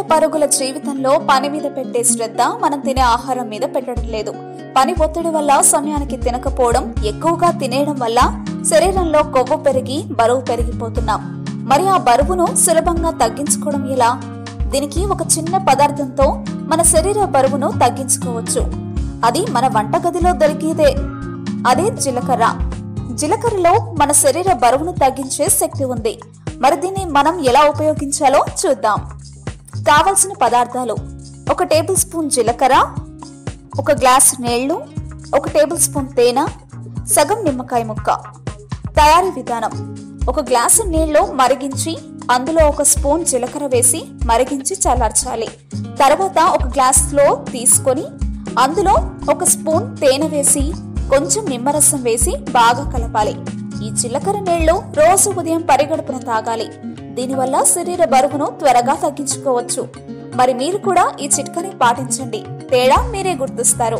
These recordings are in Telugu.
పరుగుల జీవితంలో పని మీద పెట్టే శ్రద్ధ మనం తినే ఆహారం మీద పెట్టడం లేదు పని ఒత్తిడి వల్ల సమయానికి తినకపోవడం ఎక్కువగా తినేయడం వల్ల శరీరంలో కొవ్వు పెరిగి బరువు పెరిగిపోతున్నాం మరి ఆ బరువును సులభంగా తగ్గించుకోవడం ఎలా దీనికి ఒక చిన్న పదార్థంతో మన శరీర బరువును తగ్గించుకోవచ్చు అది మన వంటగదిలో దొరికేదే అదే జీలకర్ర జీలకర్రలో మన శరీర బరువును తగ్గించే శక్తి ఉంది మరి దీన్ని మనం ఎలా ఉపయోగించాలో చూద్దాం కావలసిన పదార్థాలు ఒక టేబుల్ స్పూన్ జీలకర్ర ఒక గ్లాస్ నీళ్లు ఒక టేబుల్ స్పూన్ తేనె సగం నిమ్మకాయ ముక్క తయారీ విధానం ఒక గ్లాసు నీళ్లు మరిగించి అందులో ఒక స్పూన్ జీలకర్ర వేసి మరిగించి చల్లార్చాలి తర్వాత ఒక గ్లాస్లో తీసుకొని అందులో ఒక స్పూన్ తేనె వేసి కొంచెం నిమ్మరసం వేసి బాగా కలపాలి ఈ జీలకర్ర నీళ్లు రోజు ఉదయం పరిగడుపున తాగాలి దీనివల్ల శరీర బరువును త్వరగా తగ్గించుకోవచ్చు మరి మీరు కూడా ఈ చిట్కని పాటించండి తేడా మీరే గుర్తిస్తారు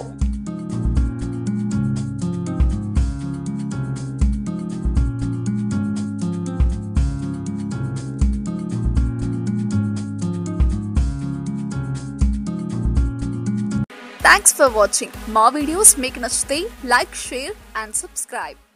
థ్యాంక్స్ ఫర్ వాచింగ్ మా వీడియోస్ మీకు నచ్చితే లైక్ షేర్ అండ్ సబ్స్క్రైబ్